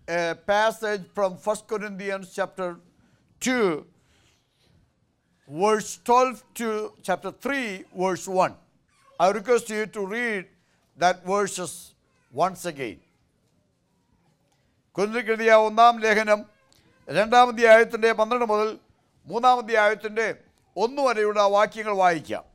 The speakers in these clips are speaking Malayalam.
a passage from 1 Corinthians chapter 2, verse 12 to chapter 3, verse 1. I request you to read that verses once again. കുരുന്നിക്കെഴുതിയ ഒന്നാം ലേഖനം രണ്ടാം അധ്യായത്തിൻ്റെ പന്ത്രണ്ട് മുതൽ മൂന്നാം അധ്യായത്തിൻ്റെ ഒന്ന് വരെയുള്ള വാക്യങ്ങൾ വായിക്കാം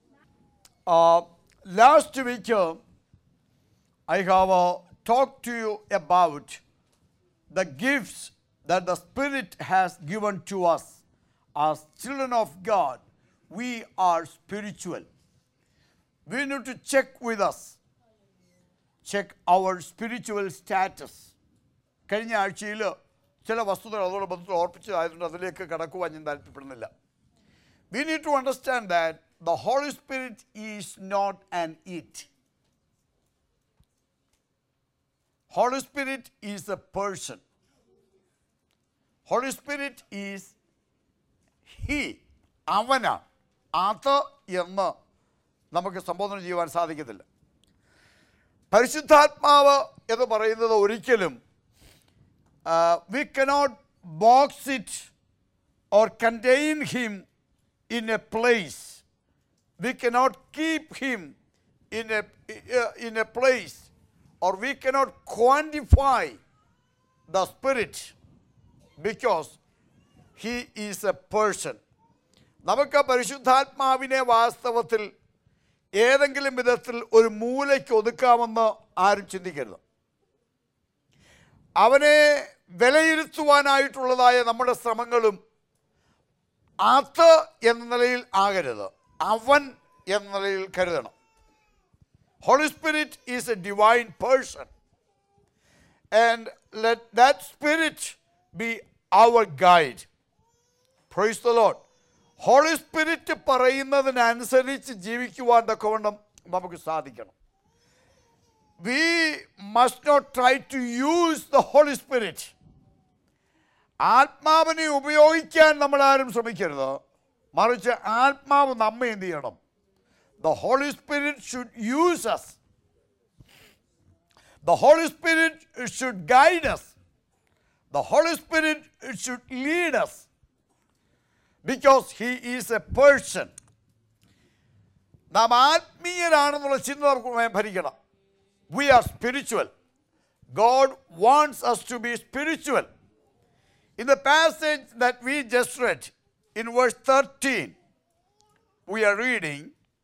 last week I have uh, talked to you about the gifts that the Spirit has given to us as children of God. We are spiritual. We need to check with us, check our spiritual status. കഴിഞ്ഞ ആഴ്ചയിൽ ചില വസ്തുതകൾ അതോട് ബന്ധത്തിൽ ഓർപ്പിച്ചതായതുകൊണ്ട് അതിലേക്ക് കടക്കുവാൻ ഞാൻ താല്പര്യപ്പെടുന്നില്ല we need to understand that the Holy Spirit is not an it Holy Spirit is a person. Holy Spirit is He. അവനാണ് അത് എന്ന് നമുക്ക് സംബോധന ചെയ്യുവാൻ സാധിക്കത്തില്ല പരിശുദ്ധാത്മാവ് എന്ന് പറയുന്നത് ഒരിക്കലും we cannot box it or contain him in a place we cannot keep him in a, in a place or we cannot quantify the spirit because he is a person നമുക്ക് പരിശുദ്ധാത്മാവിനെ വാസ്തവത്തിൽ ഏതെങ്കിലും വിധത്തിൽ ഒരു മൂലയ്ക്ക് ഒതുക്കാമെന്ന് ആരും ചിന്തിക്കരുത് അവനെ വിലയിരുത്തുവാനായിട്ടുള്ളതായ നമ്മുടെ ശ്രമങ്ങളും അത് എന്ന നിലയിൽ ആകരുത് അവൻ എന്ന നിലയിൽ കരുതണം Holy Spirit is a divine person and let that Spirit be our guide praise the Lord Holy Spirit പറയുന്നതിനനുസരിച്ച് ജീവിക്കുവാൻ തക്കവണ്ണം നമുക്ക് സാധിക്കണം we must not try to use the Holy Spirit ആത്മാവിനെ ഉപയോഗിക്കാൻ നമ്മൾ ആരും ശ്രമിക്കരുത് മറിച്ച് ആത്മാവ് നമ്മെ എന്ത് ചെയ്യണം the Holy Spirit should use us the Holy Spirit should guide us the Holy Spirit should lead us because he is a person നാം ആത്മീയരാണെന്നുള്ള ചിന്ത നമുക്ക് ഭരിക്കണം we are spiritual God wants us to be spiritual In the passage that we just read, in verse 13, we are reading,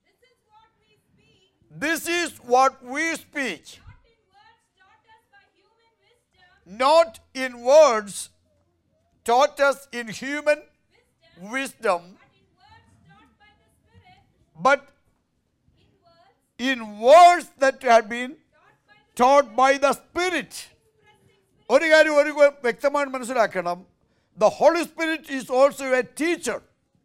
This is what we speak, This is what we speak, not in words taught us by not in words taught us human wisdom, in human wisdom, wisdom, but in words taught by the Spirit, but in words in words that have been taught by taught by the the Spirit. expressing ഒരു കാര്യം ഒരു വ്യക്തമായി മനസ്സിലാക്കണം the Holy Spirit is also a teacher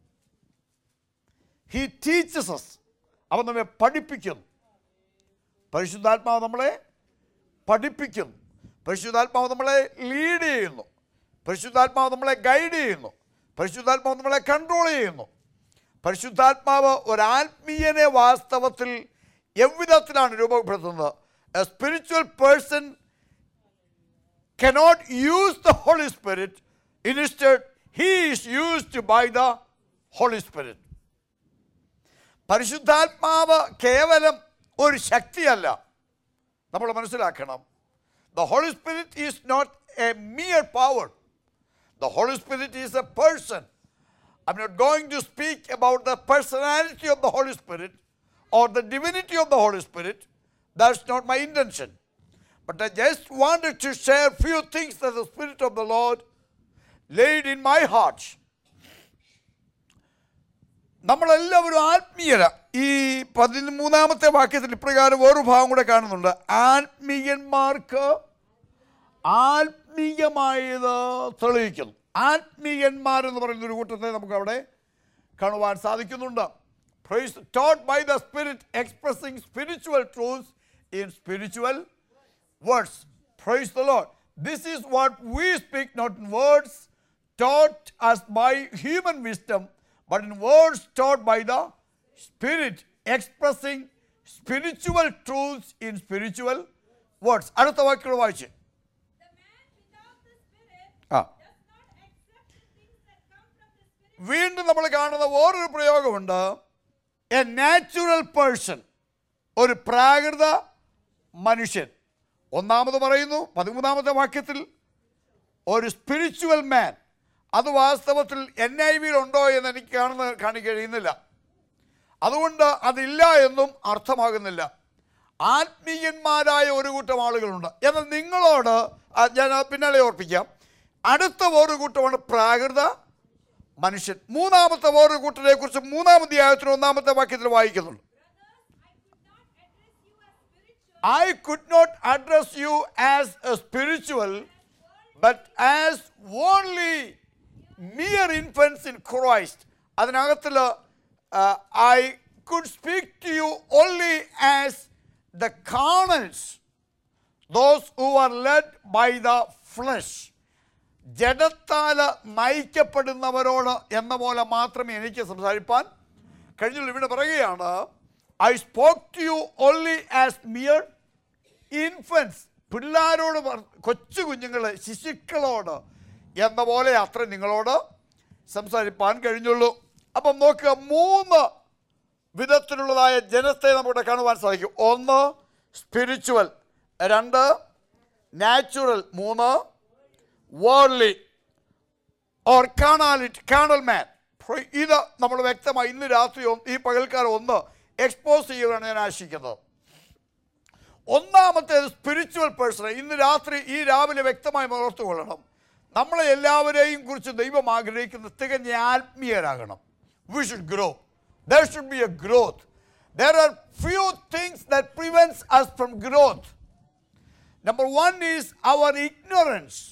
he teaches us അവൻ നമ്മെ പഠിപ്പിക്കുന്നു പരിശുദ്ധാത്മാവ് നമ്മളെ പഠിപ്പിക്കുന്നു പരിശുദ്ധാത്മാവ് നമ്മളെ ലീഡ് ചെയ്യുന്നു പരിശുദ്ധാത്മാവ് നമ്മളെ ഗൈഡ് ചെയ്യുന്നു പരിശുദ്ധാത്മാവ് നമ്മളെ കൺട്രോൾ ചെയ്യുന്നു പരിശുദ്ധാത്മാവ് ഒരാത്മീയനെ വാസ്തവത്തിൽ എவ்விധത്തിലാണ് രൂപപ്പെടുത്തുന്നത് a spiritual person cannot use the Holy Spirit. Instead, he is used by the Holy Spirit. പരിശുദ്ധാത്മാവ് കേവലം ഒരു ശക്തിയല്ല നമ്മൾ മനസ്സിലാക്കണം the Holy Spirit is not a mere power the Holy Spirit is a person I am not going to speak about the personality of the Holy Spirit or the divinity of the Holy Spirit that's not my intention But I just wanted to share few things that the Spirit of the Lord laid in my heart. നമ്മളെല്ലാവരും ആത്മീയര ഈ പതിമൂന്നാമത്തെ വാക്യത്തിൽ ഇപ്രകാരം വേറൊരു ഭാഗം കൂടെ കാണുന്നുണ്ട് ആത്മീയന്മാർക്ക് ആത്മീയമായത് തെളിയിക്കുന്നു ആത്മീയന്മാരെന്ന് പറയുന്ന ഒരു കൂട്ടത്തെ നമുക്ക് അവിടെ കാണുവാൻ സാധിക്കുന്നുണ്ട് praise taught by the Spirit expressing spiritual truths in spiritual words. Praise the Lord. This is what we speak, not in words taught us by human wisdom, but in words taught by the Spirit, expressing spiritual truths in spiritual words. അടുത്ത വാക്കുകൾ വായിച്ച് the man വീണ്ടും നമ്മൾ കാണുന്ന വേറൊരു പ്രയോഗമുണ്ട് എ നാച്ചുറൽ പേഴ്സൺ ഒരു പ്രാകൃത മനുഷ്യൻ ഒന്നാമത് പറയുന്നു പതിമൂന്നാമത്തെ വാക്യത്തിൽ ഒരു സ്പിരിച്വൽ മാൻ അത് വാസ്തവത്തിൽ എൻ ഐ വിയിൽ ഉണ്ടോ എന്ന് എനിക്ക് കാണുന്ന കാണി കഴിയുന്നില്ല അതുകൊണ്ട് അതില്ല എന്നും അർത്ഥമാകുന്നില്ല ആത്മീയന്മാരായ ഒരു കൂട്ടം ആളുകളുണ്ട് എന്നാൽ നിങ്ങളോട് ആ, ഞാൻ ആ പിന്നാലെ ഓർപ്പിക്കാം അടുത്ത ഒരു കൂട്ടമാണ് പ്രാകൃത മനുഷ്യൻ മൂന്നാമത്തെ വേറൊരു കൂട്ടരെ കുറിച്ച് മൂന്നാം അധ്യായത്തിന് ഒന്നാമത്തെ വാക്യത്തിൽ വായിക്കുന്നുണ്ട് I could not address you as a spiritual, but as only mere infants in Christ. അതിനകത്തിൽ I could speak to you only as the carnals those who are led by the flesh ജഡത്താൽ നയിക്കപ്പെടുന്നവരോട് എന്ന പോലെ മാത്രമേ എനിക്ക് സംസാരിപ്പാൻ കഴിഞ്ഞുള്ളൂ ഇവിടെ പറയുകയാണ് I spoke to you only as mere infants പിള്ളേരോട് പറ- കൊച്ചു കുഞ്ഞുങ്ങൾ ശിശുക്കളോട് എന്ന പോലെ അത്ര നിങ്ങളോട് സംസാരിപ്പാൻ കഴിഞ്ഞുള്ളൂ അപ്പം നോക്കുക മൂന്ന് വിധത്തിലുള്ളതായ ജനത്തെ നമുക്കിവിടെ കാണുവാൻ സാധിക്കും ഒന്ന് സ്പിരിച്വൽ രണ്ട് നാച്ചുറൽ മൂന്ന് വേർലി ഓർ കാണാലിറ്റ് കാണൽ മാൻ ഇത് നമ്മൾ വ്യക്തമായി ഇന്ന് രാത്രി ഒന്ന് ഈ പകൽക്കാലം ഒന്ന് എക്സ്പോസ് ചെയ്യുകയാണ് ഞാൻ ആശിക്കുന്നത് ഒന്നാമത്തേത് സ്പിരിച്വൽ പേഴ്സൺ ഇന്ന് രാത്രി ഈ രാവിലെ വ്യക്തമായി ഓർത്തുകൊള്ളണം നമ്മളെ എല്ലാവരെയും കുറിച്ച് ദൈവം ആഗ്രഹിക്കുന്ന തികഞ്ഞ ആത്മീയരാകണം we should grow there should be a growth there are few things that prevents us from growth number one is our ignorance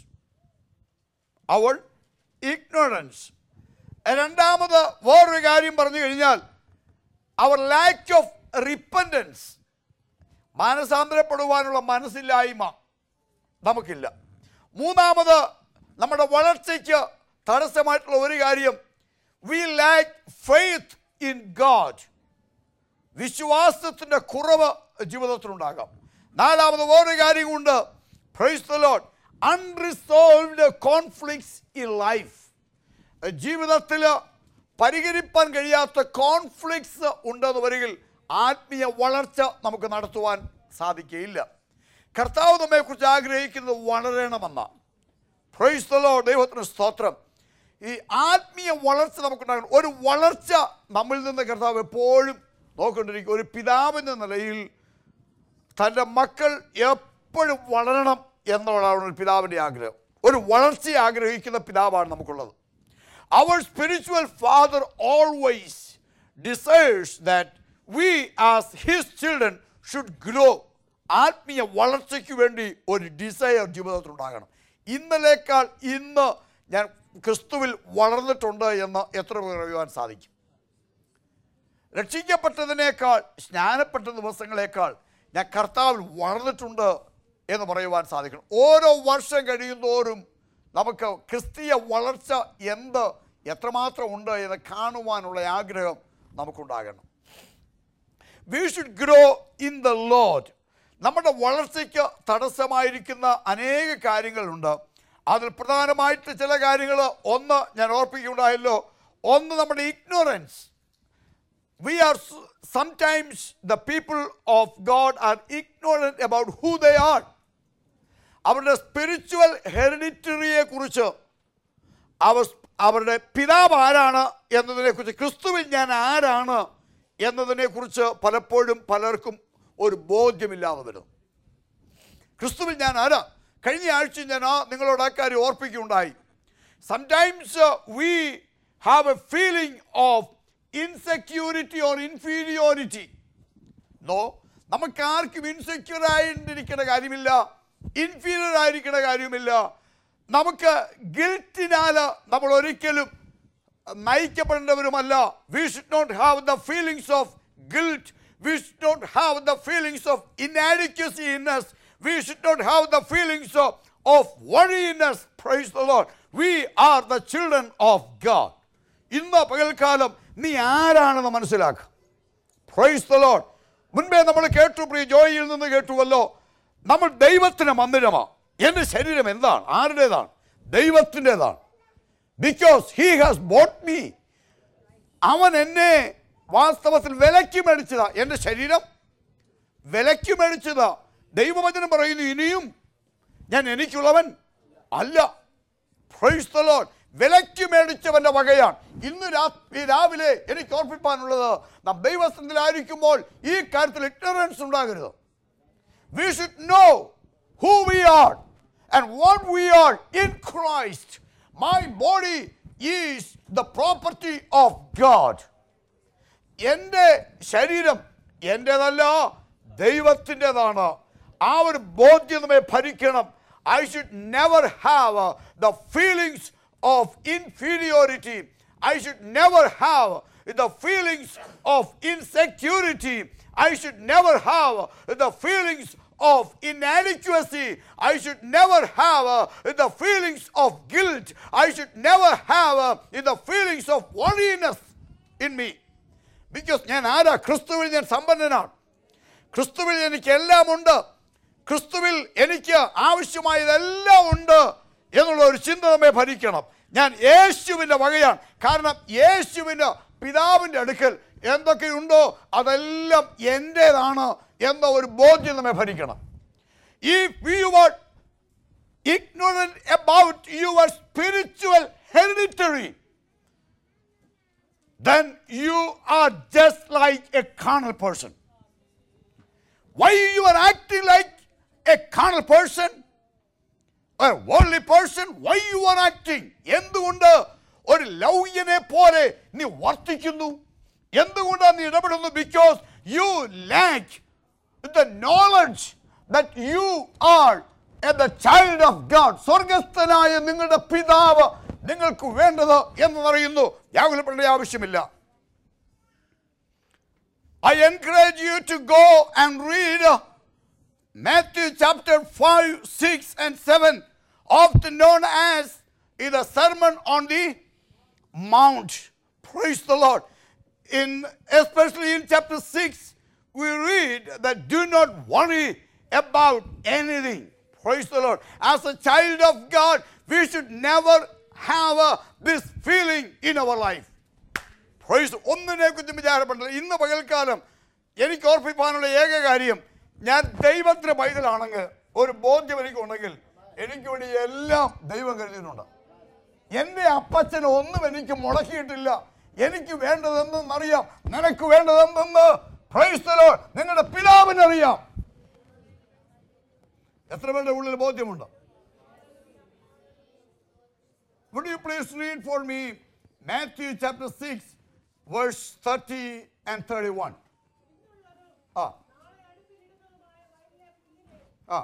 our ignorance രണ്ടാമത് വേറൊരു കാര്യം പറഞ്ഞു കഴിഞ്ഞാൽ അവർ ലാക്ക് ഓഫ് റിപ്പൻഡൻസ് മാനസാന്തരപ്പെടുവാനുള്ള മനസ്സില്ലായ്മ നമുക്കില്ല മൂന്നാമത് നമ്മുടെ വളർച്ചയ്ക്ക് തടസ്സമായിട്ടുള്ള ഒരു കാര്യം we lack faith in God വിശ്വാസത്തിൻ്റെ കുറവ് ജീവിതത്തിലുണ്ടാകാം നാലാമത് വേറൊരു കാര്യമുണ്ട് praise the Lord unresolved conflicts in life ജീവിതത്തിൽ പരിഹരിപ്പാൻ കഴിയാത്ത കോൺഫ്ലിക്ട്സ് ഉണ്ടെന്ന് വരികിൽ ആത്മീയ വളർച്ച നമുക്ക് നടത്തുവാൻ സാധിക്കുകയില്ല കർത്താവ് നമ്മെക്കുറിച്ച് ആഗ്രഹിക്കുന്നത് വളരണമെന്ന പ്രൈസ് ദ ലോർഡ് ദൈവത്തിന് സ്തോത്രം ഈ ആത്മീയ വളർച്ച നമുക്കുണ്ടാകണം ഒരു വളർച്ച നമ്മിൽ നിന്ന് കർത്താവ് എപ്പോഴും നോക്കൊണ്ടിരിക്കും ഒരു പിതാവെന്ന നിലയിൽ തൻ്റെ മക്കൾ എപ്പോഴും വളരണം എന്നുള്ളതാണ് ഒരു പിതാവിൻ്റെ ആഗ്രഹം ഒരു വളർച്ചയെ ആഗ്രഹിക്കുന്ന പിതാവാണ് നമുക്കുള്ളത് our spiritual Father always decides that we as his children should grow ആത്മീയ വളർച്ചയ്ക്ക് വേണ്ടി ഒരു ഡിസയർ ജീവിതത്തിലുണ്ടാകണം ഇന്നലേക്കാൾ ഇന്ന് ഞാൻ ക്രിസ്തുവിൽ വളർന്നിട്ടുണ്ട് എന്ന് എത്ര പേർ അറിയുവാൻ സാധിക്കും രക്ഷിക്കപ്പെട്ടതിനേക്കാൾ സ്നാനപ്പെട്ട ദിവസങ്ങളേക്കാൾ ഞാൻ കർത്താവിൽ വളർന്നിട്ടുണ്ട് എന്ന് പറയുവാൻ സാധിക്കണം ഓരോ വർഷം കഴിയുന്തോറും നമുക്ക് ക്രിസ്തീയ വളർച്ച എന്ത് എത്രമാത്രം ഉണ്ട് എന്ന് കാണുവാനുള്ള ആഗ്രഹം നമുക്കുണ്ടാകണം we should grow in the Lord നമ്മുടെ വളർച്ചയ്ക്ക് തടസ്സമായിരിക്കുന്ന അനേക കാര്യങ്ങളുണ്ട് അതിൽ പ്രധാനമായിട്ട് ചില കാര്യങ്ങൾ ഒന്ന് ഞാൻ ഓർപ്പിക്കുകയുണ്ടായല്ലോ ഒന്ന് നമ്മുടെ ignorance we are s- sometimes the people of God are ignorant about who they are. അവരുടെ സ്പിരിച്വൽ ഹെറിഡിറ്ററിയെ കുറിച്ച് അവർ അവരുടെ പിതാവ് ആരാണ് എന്നതിനെക്കുറിച്ച് ക്രിസ്തുവിൽ ഞാൻ ആരാണ് എന്നതിനെക്കുറിച്ച് പലപ്പോഴും പലർക്കും ഒരു ബോധ്യമില്ലാതെ വരും ക്രിസ്തുവിൽ ഞാൻ ആരാ കഴിഞ്ഞ ആഴ്ച ഞാൻ ആ നിങ്ങളോട് ആ കാര്യം ഓർപ്പിക്കുകയുണ്ടായി sometimes we have a feeling of insecurity or inferiority no നമുക്ക് ആർക്കും ഇൻസെക്യൂർ ആയിരിക്കേണ്ട കാര്യമില്ല ഇൻഫീരിയർ ആയിരിക്കേണ്ട കാര്യമില്ല നമുക്ക് ഗിൽറ്റിനാൽ നമ്മൾ ഒരിക്കലും നയിക്കപ്പെടേണ്ടവരുമല്ല we should not have the feelings of guilt we should not have the feelings of inadequacy in us we should not have the feelings of of worry in us praise the Lord we are the children of God ഇന്ന് പകൽക്കാലം നീ ആരാണെന്ന് മനസ്സിലാക്കുക പ്രൈസ് ദ ലോർഡ് മുൻപേ നമ്മൾ കേട്ടു പ്രിയ ജോയിയിൽ നിന്ന് കേട്ടുവല്ലോ നമ്മൾ ദൈവത്തിന് മന്ദിരമാണ് എൻ്റെ ശരീരം എന്താണ് ആരുടേതാണ് ദൈവത്തിൻ്റെതാണ് because he has bought me അവൻ എന്നെ വാസ്തവത്തിൽ വിലയ്ക്ക് മേടിച്ചതാ എൻ്റെ ശരീരം വിലയ്ക്ക് മേടിച്ചതാ ദൈവവചനം പറയുന്നു ഇനിയും ഞാൻ എനിക്കുള്ളവൻ അല്ല Praise the Lord. വിലയ്ക്ക് മേടിച്ചവന്റെ വകയാണ് ഇന്ന് രാത്രി രാവിലെ എനിക്ക് ഓർപ്പിപ്പാനുള്ളത് നാം ദൈവസ്ഥത്തിലായിരിക്കുമ്പോൾ ഈ കാര്യത്തിൽ ഇഗ്നറൻസ് ഉണ്ടാകരുത് we should know who we are and what we are in Christ. My body is the property of God. എൻ്റെ ശരീരം എൻ്റെതല്ല ദൈവത്തിൻ്റെതാണ് ആ ഒരു ബോധ്യം നമ്മെ ഭരിക്കണം I should never have the feelings of inferiority I should never have the feelings of insecurity I should never have the feelings of inadequacy. I should never have uh, the feelings of guilt. I should never have uh, the feelings of worriness in me. Because ഞാൻ ആരാ ക്രിസ്തുവിൽ ഞാൻ സമ്പന്നനാണ് ക്രിസ്തുവിൽ എനിക്ക് എല്ലാം ഉണ്ട് ക്രിസ്തുവിൽ എനിക്ക് ആവശ്യമായതെല്ലാം ഉണ്ട് എന്നുള്ള ഒരു ചിന്ത നമ്മെ ഭരിക്കണം ഞാൻ യേശുവിൻ്റെ വകയാണ് കാരണം യേശുവിൻ്റെ പിതാവിൻ്റെ അടുക്കൽ എന്തൊക്കെയുണ്ടോ അതെല്ലാം എൻ്റേതാണ് എന്ന ഒരു ബോധ്യം നമ്മെ ഭരിക്കണം if you are ignorant about your spiritual hereditary then you are just like a carnal person. Why you are acting like a carnal person? A worldly person? Why you are acting? എന്തുകൊണ്ട് ഒരു ലൗയനെ പോലെ നീ വർത്തിക്കുന്നു എന്തുകൊണ്ടാണ് നീ ഇടപെടുന്നു because you lack the knowledge that you are the child of God സ്വർഗസ്ഥനായ നിങ്ങളുടെ പിതാവ് നിങ്ങൾക്ക് വേണ്ടത് എന്ന് പറയുന്നു വ്യാകുലപ്പെടേണ്ട ആവശ്യമില്ല I encourage you to go and read uh, Matthew chapter 5, 6, and 7, often known as is the Sermon on the Mount. Praise the Lord. In especially in chapter 6, we read that do not worry about anything. Praise the Lord. As a child of God, we should never have uh, this feeling in our life. Praise ഒന്നിനെ കുറിച്ചും വിചാരപ്പെട്ടില്ല ഇന്ന് പകൽക്കാലം എനിക്ക് ഓർപ്പിക്കാനുള്ള ഏക കാര്യം ഞാൻ ദൈവത്തിന് പൈതലാണെങ്കിൽ ഒരു ബോധ്യം എനിക്കുണ്ടെങ്കിൽ എനിക്ക് വേണ്ടി എല്ലാം ദൈവം കരുതിയിട്ടുണ്ട് എൻ്റെ അപ്പച്ചൻ ഒന്നും എനിക്ക് മുടക്കിയിട്ടില്ല എനിക്ക് വേണ്ടതെന്തെന്നറിയാം നിനക്ക് വേണ്ടതെന്തെന്ന് പ്രൈസ്തലോ നിങ്ങളുടെ പിതാവിനറിയാം എത്ര പേരുടെ ഉള്ളിൽ ബോധ്യമുണ്ട് Would you please read for me Matthew chapter 6, verse 30 and 31? ആ ആ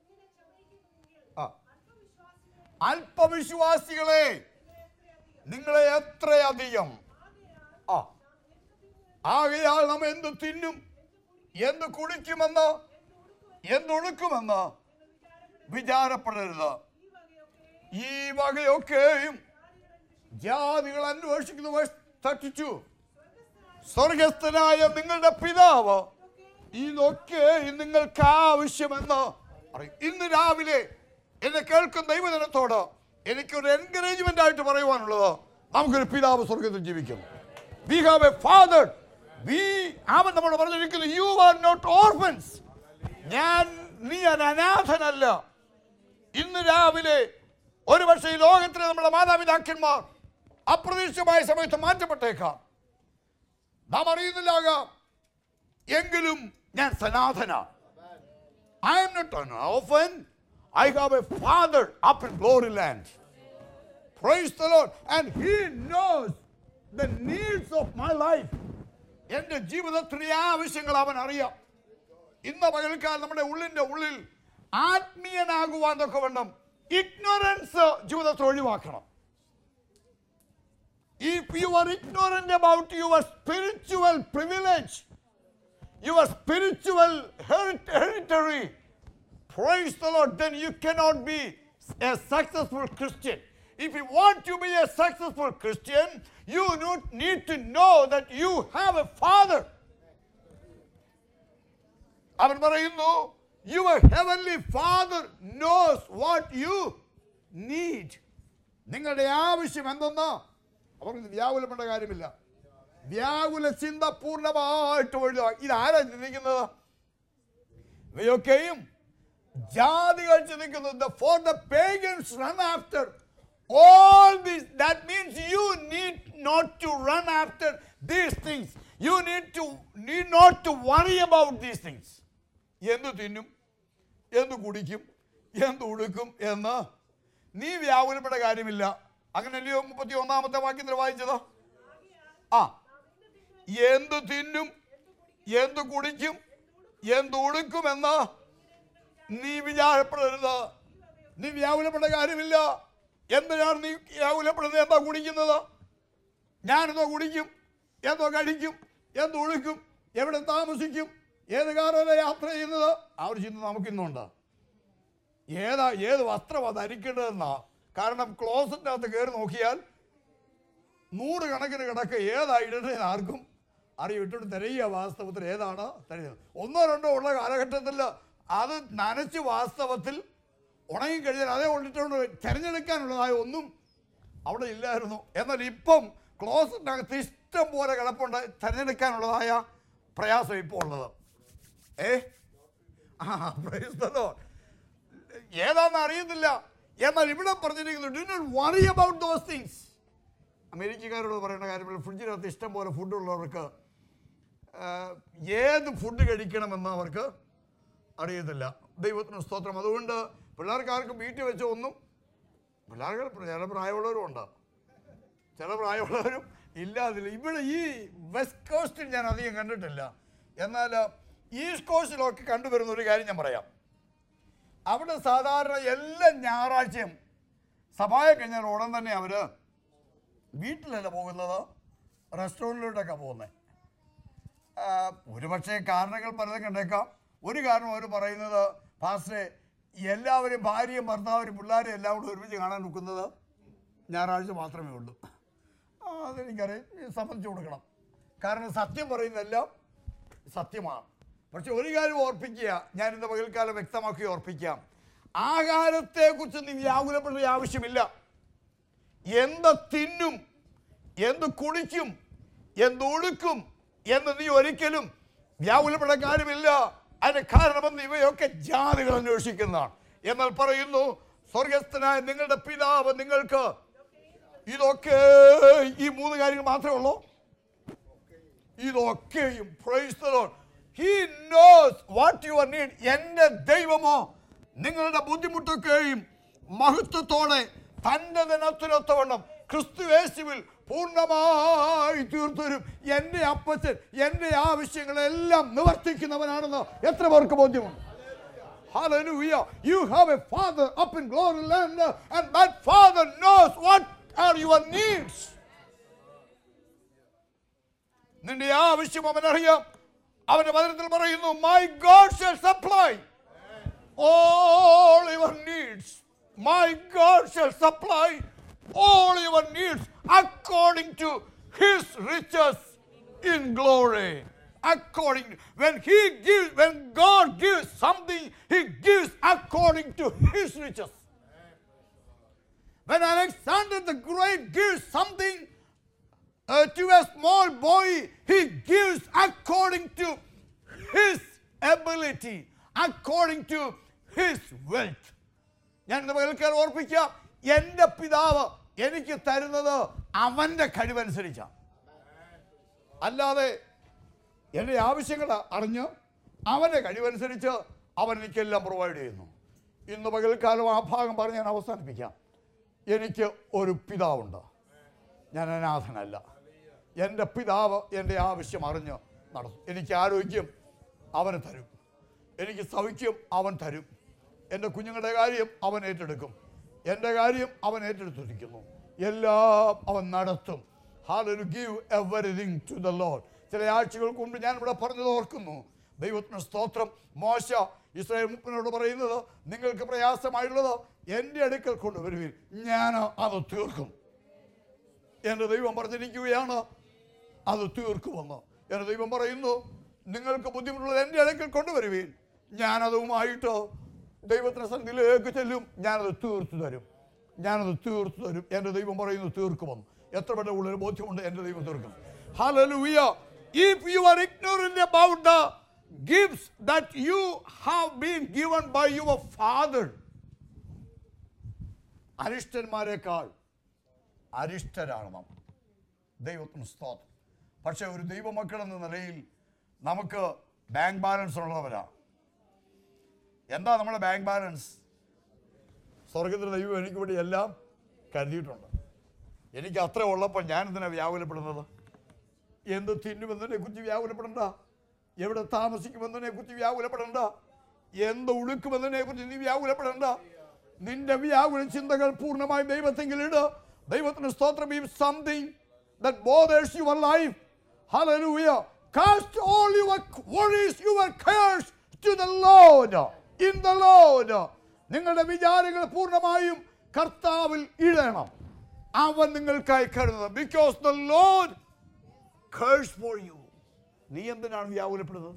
ആ അല്പവിശ്വാസികളെ നിങ്ങളെ എത്രയധികം ആ ആകയാൽ നാം എന്ത് തിന്നും എന്ത് കുടിക്കുമെന്ന് എന്തൊടുക്കുമെന്ന് വിചാരപ്പെടരുത് ഈ വകയൊക്കെയും ജാതികൾ അന്വേഷിക്കുന്ന verse 32 സ്വർഗസ്ഥനായ നിങ്ങളുടെ പിതാവ് ഇതൊക്കെ നിങ്ങൾക്ക് ആവശ്യമെന്ന് പറയും ഇന്ന് രാവിലെ എന്നെ കേൾക്കുന്ന ദൈവജനത്തോട് എനിക്കൊരു എൻകറേജ്മെന്റ് ആയിട്ട് പറയുവാനുള്ളത് നമുക്കൊരു പിതാവ് സ്വർഗത്തിൽ ജീവിക്കുന്നു we have a Father we അവൻ നമ്മൾ പറഞ്ഞിരിക്കുന്നു യു ആർ നോട്ട് ഓർഫൻസ് ഞാൻ നീ ഒരു അനാഥനല്ല ഇന്ന് രാവിലെ ഒരു പക്ഷേ ഈ ലോകത്തിലെ നമ്മുടെ മാതാപിതാക്കന്മാർ അപ്രതീക്ഷിതമായ സമയത്ത് മാറ്റപ്പെട്ടേക്കാം നാം അറിയുന്നില്ലാകാം എങ്കിലും ഞാൻ സനാതന I am not an orphan. I have a father up in glory land. Praise the Lord. And he knows the needs of my life. എൻ്റെ ജീവിതത്തിലെ ആവശ്യങ്ങൾ അവൻ അറിയാം ഇന്ന് പകൽക്കാലം നമ്മുടെ ഉള്ളിൻ്റെ ഉള്ളിൽ ആത്മീയനാകുവാൻ തൊക്കെ വേണം ഇഗ്നോറൻസ് ജീവിതത്തിൽ ഒഴിവാക്കണം If you are ignorant about your spiritual privilege, your spiritual herit- hereditary, praise the Lord, then you cannot be a successful Christian. If you want to be a successful Christian, you don't need to know that you have a father. അവൻ പറയുന്നു your heavenly Father knows what you need നിങ്ങളുടെ ആവശ്യം എന്തെന്ന് അവർക്ക് വ്യാകുലപ്പെട്ട കാര്യമില്ല വ്യാകുല ചിന്ത പൂർണ്ണമായിട്ട് ഒഴിവാ ഇതാരാ ചിന്തിക്കുന്നത് ഇവയൊക്കെയും ജാതികൾ ചിന്തിക്കുന്നു for the pagans run after all these that means you need not to run after these things you need to need not to worry about these things എന്ത് തിന്നും എന്ത് കുടിക്കും എന്ത് ഉടുക്കും എന്ന് നീ വ്യാകുലപ്പെട്ട കാര്യമില്ല അങ്ങനല്ലയോ മുപ്പത്തി ഒന്നാമത്തെ വാക്യത്തിൽ വായിച്ചതോ ആ എന്ത് തിന്നും എന്ത് കുടിക്കും എന്ത് ഉടുക്കുമെന്ന് നീ വിചാരപ്പെടരുത് നീ വ്യാകുലപ്പെട്ട കാര്യമില്ല എന്തിനാണ് നീ വ്യാകുലപ്പെടുന്നത് എന്താ കുടിക്കുന്നത് ഞാനെന്തോ കുടിക്കും എന്തോ കഴിക്കും എന്ത് ഉടുക്കും എവിടെ താമസിക്കും ഏത് കാറിലെ യാത്ര ചെയ്യുന്നത് ആ ഒരു ചിന്ത നമുക്കിന്നുണ്ട് ഏതാ ഏത് വസ്ത്രമാണ് ധരിക്കേണ്ടതെന്നാ കാരണം ക്ലോസറ്റിനകത്ത് കയറി നോക്കിയാൽ നൂറുകണക്കിന് കിടക്ക ഏതാ ഇടേണ്ടതെന്ന് ആർക്കും അറിയും ഇട്ടിട്ട് തിരയുക വാസ്തവത്തിൽ ഏതാണ് തിരയുന്നത് ഒന്നോ രണ്ടോ ഉള്ള കാലഘട്ടത്തിൽ അത് നനച്ച് വാസ്തവത്തിൽ ഉണങ്ങിക്കഴിഞ്ഞാൽ അതേ ഉള്ളിട്ടുകൊണ്ട് തിരഞ്ഞെടുക്കാനുള്ളതായ ഒന്നും അവിടെ ഇല്ലായിരുന്നു എന്നാൽ ഇപ്പം ക്ലോസറ്റിനകത്ത് ഇഷ്ടം പോലെ കിടപ്പുണ്ട് തിരഞ്ഞെടുക്കാനുള്ളതായ പ്രയാസം ഇപ്പോൾ ഉള്ളത് ഏ ആ praise the Lord. ഏതാന്ന് അറിയുന്നില്ല എന്നാൽ ഇവിടെ പറഞ്ഞിരിക്കുന്നു do not worry about those things അമേരിക്കക്കാരോട് പറയേണ്ട കാര്യമില്ല ഫ്രിഡ്ജിനകത്ത് ഇഷ്ടം പോലെ ഫുഡ് ഉള്ളവർക്ക് ആ, ഏത് ഫുഡ് കഴിക്കണമെന്ന് അവർക്ക് അറിയത്തില്ല ദൈവത്തിന് സ്തോത്രം അതുകൊണ്ട് പിള്ളേർക്ക് ആർക്കും വീട്ടിൽ വെച്ച ഒന്നും പിള്ളേർക്ക് ചില പ്രായമുള്ളവരും ഉണ്ട് ചില പ്രായമുള്ളവരും ഇല്ലാതില്ല ഇവിടെ ഈ വെസ്റ്റ് കോസ്റ്റിൽ ഞാൻ അധികം കണ്ടിട്ടില്ല എന്നാൽ ഈസ്റ്റ് കോസ്റ്റിലൊക്കെ കണ്ടുവരുന്ന ഒരു കാര്യം ഞാൻ പറയാം അവിടെ സാധാരണ എല്ലാ ഞായറാഴ്ചയും സഭായെ കഴിഞ്ഞാൽ ഉടൻ തന്നെ അവർ വീട്ടിലല്ല പോകുന്നത് റെസ്റ്റോറൻറ്റിലോട്ടൊക്കെ പോകുന്നത് ഒരുപക്ഷെ കാരണങ്ങൾ പലതും കണ്ടേക്കാം ഒരു കാരണം അവർ പറയുന്നത് പാസ്റ്ററെ എല്ലാവരും ഭാര്യയും ഭർത്താവരും പിള്ളേരും എല്ലാം കൂടെ ഒരുമിച്ച് കാണാൻ നിൽക്കുന്നത് ഞായറാഴ്ച മാത്രമേ ഉള്ളൂ ആ, അതെനിക്കറിയാം ഇത് സമ്മതിച്ചു കൊടുക്കണം കാരണം സത്യം പറയുന്നതെല്ലാം സത്യമാണ് പക്ഷെ ഒരു കാര്യം ഓർപ്പിക്കുക ഞാൻ ഇന്ന് പകൽക്കാലം വ്യക്തമാക്കി ഓർപ്പിക്കാം ആഹാരത്തെക്കുറിച്ച് നീ വ്യാകുലപ്പെടേണ്ട ആവശ്യമില്ല എന്ത് തിന്നും എന്ത് കുടിക്കും എന്ത് ഒടുക്കും എന്ന് നീ ഒരിക്കലും വ്യാകുലപ്പെട കാര്യമില്ല അതിന്റെ കാരണമെന്ന് ഇവയൊക്കെ ജാതികൾ അന്വേഷിക്കുന്നതാണ് എന്നാൽ പറയുന്നു സ്വർഗസ്ഥനായ നിങ്ങളുടെ പിതാവ് നിങ്ങൾക്ക് ഇതൊക്കെ ഈ മൂന്ന് കാര്യങ്ങൾ മാത്രമേ ഉള്ളൂ ഇതൊക്കെയും praise the Lord. He knows what your need. എൻ്റെ ദൈവമോ നിങ്ങളുടെ ബുദ്ധിമുട്ടൊക്കെയും മഹത്വത്തോടെ തൻ്റെ ദിനത്തിനൊത്തവണ്ണം ക്രിസ്തു യേശുവിൽ പൂർണ്ണമായി തീർത്തരും എൻ്റെ അപ്പച്ചൻ എൻ്റെ ആവശ്യങ്ങളെല്ലാം നിവർത്തിക്കുന്നവനാണെന്ന് എത്ര പേർക്ക് ബോധ്യമുണ്ട് Hallelujah. You have a father up in glory land, and that father knows what are your needs. നിന്റെ ആവശ്യം അവനറിയാം അവന്റെ വചനത്തിൽ പറയുന്നു my God shall supply all your needs my god shall supply all your needs according to his riches in glory according when he gives when god gives something he gives according to his riches when alexander the great gives something uh, to a small boy, he gives according to his ability, according to his wealth. ഞാൻ ഇന്ന് പകൽക്കാലം ഓർപ്പിക്കാം എൻ്റെ പിതാവ് എനിക്ക് തരുന്നത് അവൻ്റെ കഴിവനുസരിച്ചാണ് അല്ലാതെ എൻ്റെ ആവശ്യങ്ങൾ അറിഞ്ഞ് അവൻ്റെ കഴിവനുസരിച്ച് അവൻ എനിക്കെല്ലാം പ്രൊവൈഡ് ചെയ്യുന്നു ഇന്ന് പകൽക്കാലം ആ ഭാഗം പറഞ്ഞ് ഞാൻ അവസാനിപ്പിക്കാം എനിക്ക് ഒരു പിതാവുണ്ട് ഞാൻ അനാഥനല്ല എൻ്റെ പിതാവ് എൻ്റെ ആവശ്യം അറിഞ്ഞ് നടത്തും എനിക്ക് ആരോഗ്യം അവന് തരും എനിക്ക് സൗഖ്യം അവൻ തരും എൻ്റെ കുഞ്ഞുങ്ങളുടെ കാര്യം അവൻ ഏറ്റെടുക്കും എൻ്റെ കാര്യം അവൻ ഏറ്റെടുത്തിരിക്കുന്നു എല്ലാം അവൻ നടത്തും ഹാലു give everything to the Lord ചില ആഴ്ചകൾക്ക് മുമ്പ് ഞാൻ ഇവിടെ പറഞ്ഞത് ഓർക്കുന്നു ദൈവത്തിന് സ്തോത്രം മോശ ഇസ്രായേൽ മുപ്പിനോട് പറയുന്നത് നിങ്ങൾക്ക് പ്രയാസമായുള്ളത് എൻ്റെ അടുക്കൽ കൊണ്ടുവരുവിൻ ഞാൻ അത് തീർക്കും എൻ്റെ ദൈവം പറഞ്ഞിരിക്കുകയാണ് അത് തീർക്കുമെന്ന് എൻ്റെ ദൈവം പറയുന്നു നിങ്ങൾക്ക് ബുദ്ധിമുട്ടുള്ളത് എൻ്റെ അടുക്കൽ കൊണ്ടുവരുവീൻ ഞാനതുമായിട്ട് ദൈവത്തിൻ്റെ സന്ധിയിലേക്ക് ചെല്ലും ഞാനത് തീർത്തു തരും ഞാനത് തീർത്തു തരും എൻ്റെ ദൈവം പറയുന്നു തീർക്കുമെന്ന് എത്ര പേരുടെ ഉള്ളിൽ ബോധ്യമുണ്ട് എൻ്റെ ദൈവം തീർക്കും Hallelujah. If you are ignorant about the gifts that you have been given by your father, അരിഷ്ടന്മാരെക്കാൾ അരിഷ്ടരാണ് നാം ദൈവത്തിന് സ്തോത്രം പക്ഷെ ഒരു ദൈവമക്കൾ എന്ന നിലയിൽ നമുക്ക് ബാങ്ക് ബാലൻസ് ഉള്ളവരാണ് എന്താ നമ്മുടെ ബാങ്ക് ബാലൻസ് സ്വർഗത്തിലെ ദൈവം എനിക്ക് വേണ്ടി എല്ലാം കരുതിയിട്ടുണ്ട് എനിക്ക് അത്ര ഉള്ളപ്പോൾ ഞാൻ എന്തിനാണ് വ്യാകുലപ്പെടുന്നത് എന്ത് തിന്നുമെന്നതിനെ കുറിച്ച് വ്യാകുലപ്പെടണ്ട എവിടെ താമസിക്കുമെന്നതിനെ കുറിച്ച് വ്യാകുലപ്പെടണ്ട എന്ത് ഉടുക്കുമെന്നതിനെ കുറിച്ച് നീ വ്യാകുലപ്പെടണ്ട നിന്റെ വ്യാകുല ചിന്തകൾ പൂർണ്ണമായി ദൈവത്തെങ്കിൽ ഇട് ദൈവത്തിന് സ്തോത്രം ഈ something that bothers your life hallelujah cast all your worries your cares to the lord in the lord നിങ്ങളുടെ വിചാരങ്ങൾ പൂർണ്ണമായും കർത്താവിൽ ഇടണം അവൻ നിങ്ങൾക്കായി കരുതുന്നത് because the Lord cares for you നീ എന്തിനാണ് വ്യാകുലപ്പെടുന്നത്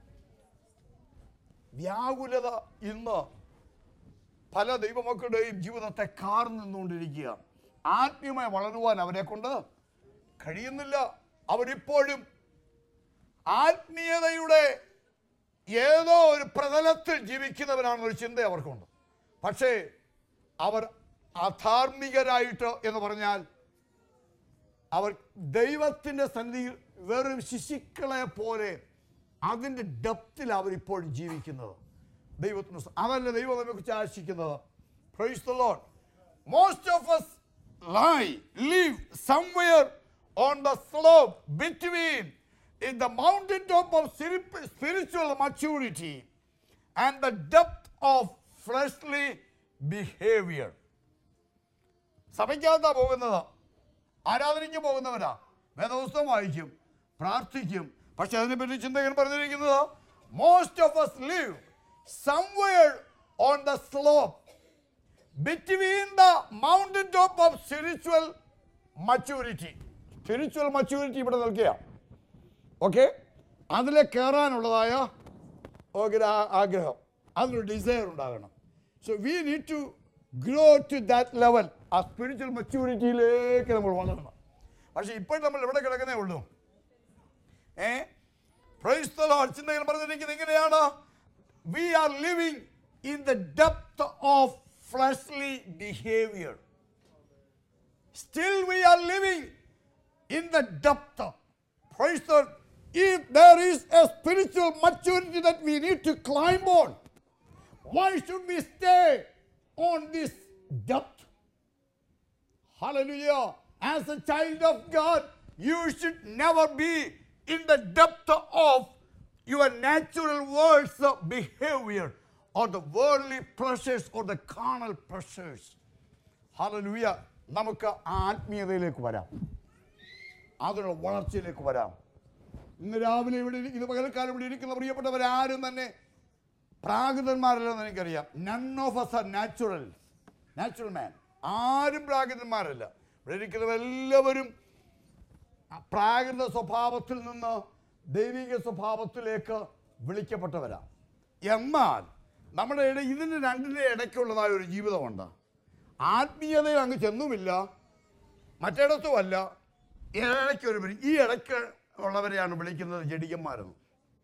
വ്യാകുലത ഇന്ന് പല ദൈവമക്കളുടെയും ജീവിതത്തെ കാർന്നു നിന്നുകൊണ്ടിരിക്കുക ആത്മീയമായി വളരുവാൻ അവരെ കൊണ്ട് കഴിയുന്നില്ല അവരിപ്പോഴും ആത്മീയതയുടെ ഏതോ ഒരു പ്രതലത്തിൽ ജീവിക്കുന്നവരാണെന്നൊരു ചിന്ത അവർക്കുണ്ട് പക്ഷേ അവർ അധാർമികരായിട്ട് എന്ന് പറഞ്ഞാൽ അവർ ദൈവത്തിൻ്റെ സന്നിധിയിൽ വെറും ശിശുക്കളെ പോലെ അതിൻ്റെ ഡെപ്തിൽ അവരിപ്പോഴും ജീവിക്കുന്നത് ദൈവത്തിന് സ- അതല്ല ദൈവം നമ്മെക്കുറിച്ച് ആശിക്കുന്നത് praise the Lord most of us lie live somewhere on the slope between in the mountain top of spiri- spiritual maturity and the depth of fleshly behavior സഭയ്ക്കകത്താ പോകുന്നത് ആരാധനയ്ക്ക് പോകുന്നവരാ വേദപുസ്തകം വായിക്കും പ്രാർത്ഥിക്കും പക്ഷെ അതിനെപ്പറ്റി ചിന്തകൻ പറഞ്ഞിരിക്കുന്നത് most of us live somewhere on the slope between the mountain top of spiritual maturity spiritual maturity ഇവിടെ നിൽക്കുക ഓക്കെ അതിൽ കയറാനുള്ളതായ ഒരു ആ- ആഗ്രഹം അതിനൊരു ഡിസയർ ഉണ്ടാകണം so we need to grow to that level ആ സ്പിരിച്വൽ മെച്യൂരിറ്റിയിലേക്ക് നമ്മൾ വളരണം പക്ഷേ ഇപ്പോൾ നമ്മൾ എവിടെ കിടക്കുന്നേ ഉള്ളൂ ഏ പ്രൈസ് ദ ലോർഡ് ചിന്തകൻ പറഞ്ഞിരിക്കുന്നത് എങ്ങനെയാണ് we are living in the depth of fleshly behaviour still we are living in the depth. Praise the Lord. If there is a spiritual maturity that we need to climb on, why should we stay on this depth? Hallelujah. As a child of God, you should never be in the depth of your natural world's behavior or the worldly pleasures or the carnal pleasures. Hallelujah നമുക്ക് ആത്മീയതയിലേക്ക് വരാം അതിനുള്ള വളർച്ചയിലേക്ക് വരാം ഇന്ന് രാവിലെ ഇവിടെ ഇരി- ഇന്ന് പകൽക്കാലം ഇവിടെ ഇരിക്കുന്ന പ്രിയപ്പെട്ടവരാരും തന്നെ പ്രാകൃതന്മാരല്ലെന്ന് എനിക്കറിയാം none of us are natural natural man ആരും പ്രാകൃതന്മാരല്ല ഇവിടെ ഇരിക്കുന്നവരെല്ലാവരും ആ പ്രാകൃത സ്വഭാവത്തിൽ നിന്ന് ദൈവിക സ്വഭാവത്തിലേക്ക് വിളിക്കപ്പെട്ടവരാ എന്നാൽ നമ്മുടെ ഇടയിൽ ഇതിന് രണ്ടിൻ്റെ ഇടയ്ക്കുള്ളതായ ഒരു ജീവിതമുണ്ട് ആത്മീയതയിൽ അങ്ങ് ചെന്നുമില്ല മറ്റിടത്തുമല്ല ഇടയ്ക്ക് ഒരു പിരി- ഈ ഇടയ്ക്ക് ഉള്ളവരെയാണ് വിളിക്കുന്നത് ജഡികന്മാരെന്ന്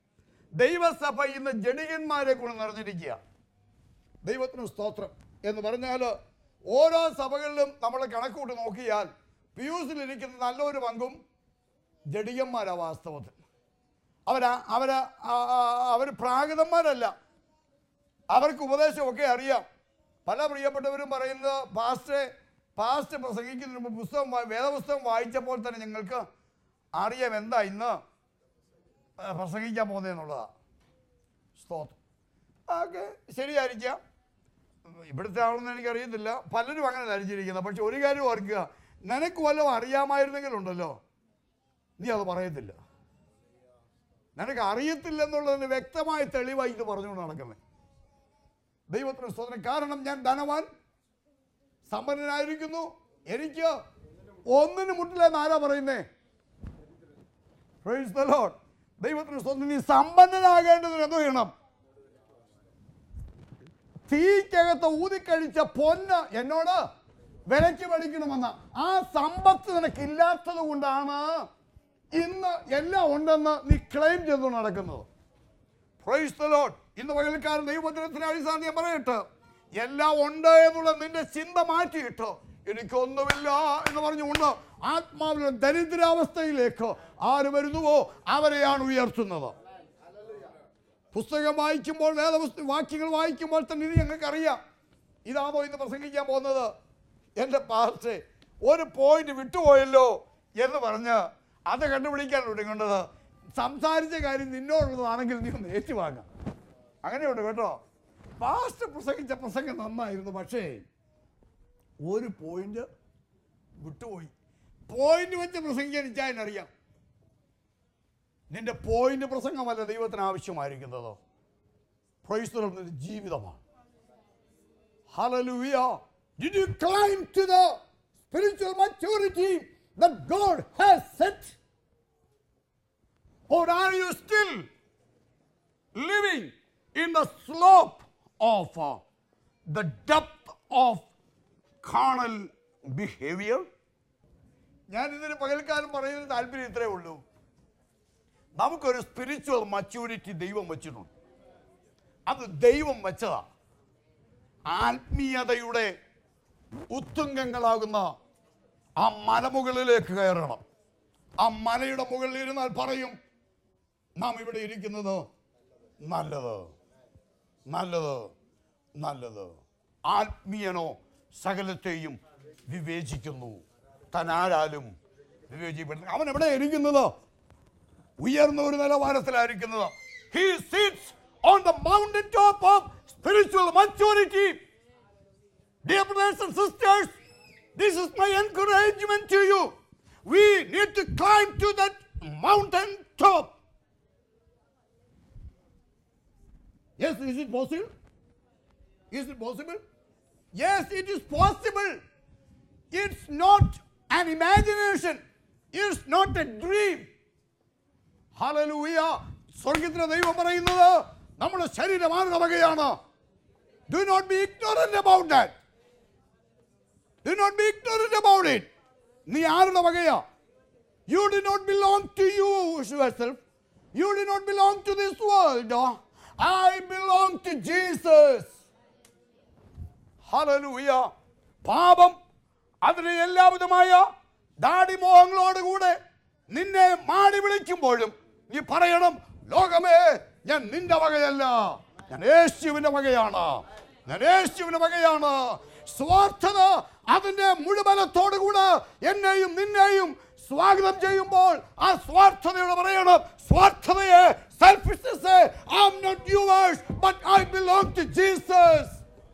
ദൈവസഭ ഇന്ന് ജഡികന്മാരെ കൊണ്ട് നിറഞ്ഞിരിക്കുക ദൈവത്തിന് സ്തോത്രം എന്ന് പറഞ്ഞാൽ ഓരോ സഭകളിലും നമ്മൾ കണക്കൂട്ട് നോക്കിയാൽ പിയൂസിലിരിക്കുന്ന നല്ലൊരു പങ്കും ജഡികന്മാരാ വാസ്തവത്തിൽ അവരാ അവര് അവർ പ്രാകൃതന്മാരല്ല അവർക്ക് ഉപദേശമൊക്കെ അറിയാം പല പ്രിയപ്പെട്ടവരും പറയുന്നത് പാസ്റ്റ് പാസ്റ്റ് പ്രസംഗിക്കുന്നതിന് മുമ്പ് പുസ്തകം വായി- വേദപുസ്തകം വായിച്ചപ്പോൾ തന്നെ ഞങ്ങൾക്ക് അറിയാം എന്താ ഇന്ന് ആ, പ്രസംഗിക്കാൻ പോകുന്നതെന്നുള്ളതാണ് സ്തോത്രം ഓക്കെ ശരിയായിരിക്കാം ഇവിടുത്തെ ആളൊന്നും എനിക്കറിയത്തില്ല പലരും അങ്ങനെ ധരിച്ചിരിക്കുന്നത് പക്ഷെ ഒരു കാര്യം ഓർക്കുക നിനക്ക് വല്ലതും അറിയാമായിരുന്നെങ്കിലുണ്ടല്ലോ നീ അത് പറയത്തില്ല നിനക്ക് അറിയത്തില്ല എന്നുള്ളതിന് വ്യക്തമായ തെളിവായി ഇത് പറഞ്ഞുകൊണ്ട് നടക്കുന്നത് ദൈവത്തിന് സ്തോത്രം കാരണം ഞാൻ ധനവാൻ സമ്പന്നനായിരിക്കുന്നു എനിക്ക് ഒന്നിന് മുട്ടില്ലെന്ന് ആരാ പറയുന്നേ Praise the Lord. ദൈവത്തിന് സ്വന്തം നീ സമ്പന്നനാകേണ്ടതിന് എന്ത് ചെയ്യണം തീക്കകത്ത് ഊതിക്കഴിച്ച പൊന്ന് എന്നോട് വിലയ്ക്ക് മേടിക്കണമെന്ന ആ സമ്പത്ത് നിനക്കില്ലാത്തത് കൊണ്ടാണ് ഇന്ന് എല്ലാം ഉണ്ടെന്ന് നീ ക്ലെയിം ചെയ്തു നടക്കുന്നത് പ്രൈസ് ദ ലോർഡ് ഇന്ന് പകൽക്കാരൻ ദൈവവചനത്തിന് അടിസ്ഥാനം ഞാൻ പറയട്ടെ എല്ലാം ഉണ്ട് എന്നുള്ള നിന്റെ ചിന്ത മാറ്റിയിട്ട് എനിക്കൊന്നുമില്ല എന്ന് പറഞ്ഞുകൊണ്ട് ആത്മാവിലെ ദരിദ്രാവസ്ഥയിലേക്ക് ആര് വരുന്നുവോ അവരെയാണ് ഉയർത്തുന്നത് പുസ്തകം വായിക്കുമ്പോൾ വേദപുസ്ത വാക്യങ്ങൾ വായിക്കുമ്പോൾ തന്നെ ഇത് ഞങ്ങൾക്ക് അറിയാം ഇതാണോ ഇന്ന് പ്രസംഗിക്കാൻ പോകുന്നത് എൻ്റെ പാസ്റ്റേ ഒരു പോയിന്റ് വിട്ടുപോയല്ലോ എന്ന് പറഞ്ഞ് അത് കണ്ടുപിടിക്കാൻ തുടങ്ങേണ്ടത് സംസാരിച്ച കാര്യം നിന്നോടുള്ളതാണെങ്കിൽ നീ ഒന്ന് ഏറ്റുവാങ്ങാം അങ്ങനെയുണ്ട് കേട്ടോ പാസ്റ്റ് പ്രസംഗിച്ച പ്രസംഗം നന്നായിരുന്നു പക്ഷേ ഒരു പോയിന്റ് വിട്ടുപോയി പോയിന്റ് വെച്ച് പ്രസംഗിക്കാൻ ഇച്ചായനറിയാം നിന്റെ പോയിന്റ് പ്രസംഗമല്ല ദൈവത്തിന് ആവശ്യമായിരിക്കുന്നത് പ്രൈസ് the Lord, നിന്റെ ജീവിതമാണ് Hallelujah. Did you climb to the spiritual maturity that God has set? Or are you still living in the slope of uh, the depth of carnal behavior? ഞാൻ ഇതിന് പകൽക്കാലം പറയുന്ന താല്പര്യം ഇത്രേ ഉള്ളൂ നമുക്കൊരു സ്പിരിച്വൽ മച്യൂരിറ്റി ദൈവം വെച്ചിട്ടുണ്ട് അത് ദൈവം വെച്ചതാ ആത്മീയതയുടെ ഉത്തുംഗങ്ങളാകുന്ന ആ മലമുകളിലേക്ക് കയറണം ആ മലയുടെ മുകളിൽ ഇരുന്നാൽ പറയും നാം ഇവിടെ ഇരിക്കുന്നത് നല്ലത് നല്ലത് നല്ലത് ആത്മീയനോ സകലത്തെയും വിവേചിക്കുന്നു തനാരാലും വിവേചിക്കപ്പെടുന്നു അവൻ എവിടെ ഇരിക്കുന്നത് ഉയർന്ന ഒരു നിലവാരത്തിലായിരിക്കുന്നത് he sits on the mountain top of spiritual maturity Dear brothers and sisters, this is my encouragement to you. We need to climb to that mountain top. Yes, is it possible? Is it possible? Yes, it is possible. It's not an imagination. It's not a dream. Hallelujah സ്വർഗത്തിലെ ദൈവം പറയുന്നത് നമ്മുടെ ശരീരം ആരുടെ വകയാണ് do not be ignorant about that do not be ignorant about it നീ ആരുടെ വകയാ you do not belong to yourself you do not belong to this world I belong to Jesus hallelujah പാപം അതിന് എല്ലാവിധമായ ദാടിമോഹങ്ങളോടുകൂടെ നിന്നെ മാടി വിളിക്കുമ്പോഴും നീ പറയണം ലോകമേ ഞാൻ നിന്റെ വകയല്ല ഞാൻ യേശുവിന്റെ വകയാണ് ഞാൻ യേശുവിന്റെ വകയാണ് സ്വാർത്ഥത അതിന്റെ മുഴുവനത്തോടുകൂടെ എന്നെയും നിന്നെയും സ്വാഗതം ചെയ്യുമ്പോൾ ആ സ്വാർത്ഥതയോട് പറയണം സ്വാർത്ഥതയെ selfishness I am not yours but I belong to Jesus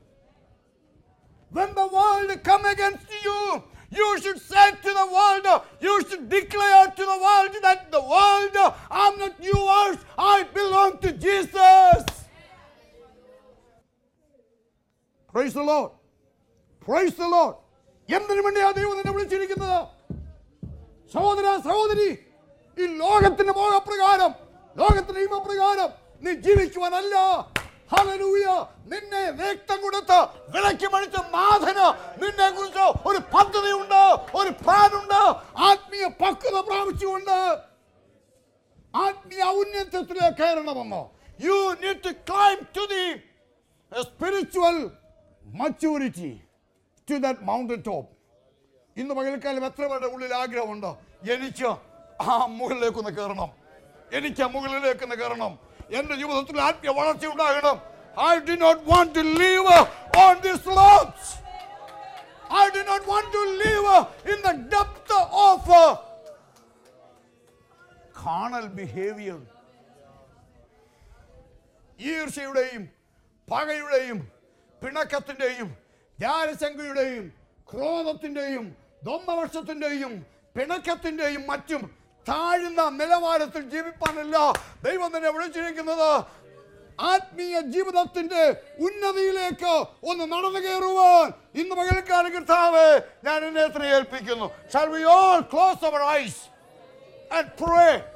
When the world come against you, you should say to the world, you should declare to the world that the world, I'm not yours, I belong to Jesus. Praise the Lord. Praise the Lord. എന്തിനു വേണ്ടിയാ ദൈവം നിന്നെ വിളിച്ചിരിക്കുന്നത് സഹോദര സഹോദരി ഈ ലോകത്തിന്റെ മോഹപ്രകാരം ലോകത്തിന്റെ നിയമപ്രകാരം നീ ജീവിക്കുവാനല്ല ഹല്ലേലൂയ നിന്നെ രക്തം കൊടുത്ത് വിലക്കി മണിച്ച നാഥന് നിന്നെ കുറിച്ച് ഒരു പദ്ധതിയുണ്ട് ഒരു പ്ലാൻ ഉണ്ട് ആത്മീയ പക്വത പ്രാപിച്ചുകൊണ്ട് ആത്മീയ ഔന്നത്യത്തിലേക്ക് കയറണമെന്നോ you need to climb to the spiritual maturity to that mountain top ഇന്ന് പകൽക്കാലം എത്ര പേരുടെ ഉള്ളിൽ ആഗ്രഹമുണ്ട് എനിക്ക് ആ മുകളിലേക്കൊന്ന് കയറണം എനിക്ക് ആ മുകളിലേക്കൊന്ന് കയറണം എന്റെ ജീവിതത്തിൽ ആത്മീയ വളർച്ച ഉണ്ടാകണം I do not want to live on the slopes I do not want to live in the depth of carnal behavior ഈർഷ്യയുടെയും പകയുടെയും പിണക്കത്തിൻ്റെയും ജാരശങ്കയുടെയും ക്രോധത്തിൻ്റെയും ദ്വന്ദ്വവർഷത്തിൻ്റെയും പിണക്കത്തിൻ്റെയും മറ്റും താഴ്ന്ന നിലവാരത്തിൽ ജീവിപ്പാനല്ല ദൈവം തന്നെ വിളിച്ചിരിക്കുന്നത് ആത്മീയ ജീവിതത്തിന്റെ ഉന്നതിയിലേക്ക് ഒന്ന് നടന്നു കയറുവാൻ ഇന്ന് പകൽക്കാല കർത്താവ് ഞാൻ എന്നെ എത്ര ഏൽപ്പിക്കുന്നു Shall we all close our eyes and pray